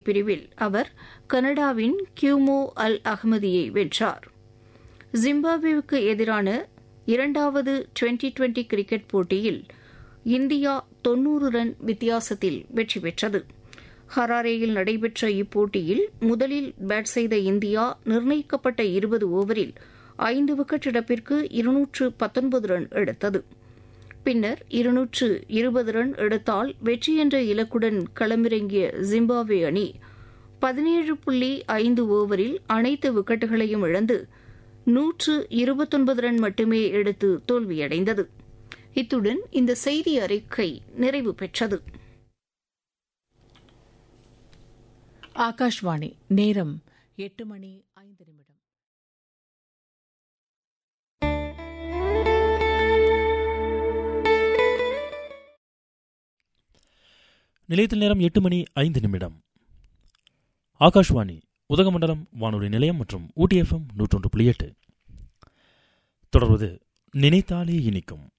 பிரிவில் அவர் கனடாவின் கியூமோ அல் அகமதியை வென்றார் ஜிம்பாப்வேவுக்கு எதிரான இரண்டாவது டுவெண்டி டுவெண்டி கிரிக்கெட் போட்டியில் இந்தியா தொன்னூறு ரன் வித்தியாசத்தில் வெற்றி பெற்றது ஹராரேயில் நடைபெற்ற இப்போட்டியில் முதலில் பேட் செய்த இந்தியா நிர்ணயிக்கப்பட்ட இருபது ஓவரில் ஐந்து விக்கெட் இழப்பிற்கு இருநூற்று பத்தொன்பது ரன் எடுத்தது பின்னர் இருநூற்று இருபது ரன் எடுத்தால் வெற்றி என்ற இலக்குடன் களமிறங்கிய ஜிம்பாப்வே அணி பதினேழு புள்ளி ஐந்து ஓவரில் அனைத்து விக்கெட்டுகளையும் இழந்து நூற்று இருபத்தொன்பது ரன் மட்டுமே எடுத்து தோல்வியடைந்தது இத்துடன் இந்த செய்தி அறிக்கை நிறைவு பெற்றது ஆகாஷ்வாணி நேரம் எட்டு மணி ஐந்து நிமிடம் நிலையத்தில் நேரம் எட்டு மணி ஐந்து நிமிடம் ஆகாஷ்வாணி உதகமண்டலம் வானொலி நிலையம் மற்றும் ஊட்டி எஃப்எம் நூற்றொன்று புள்ளி எட்டு தொடர்வது நினைத்தாலே இனிக்கும்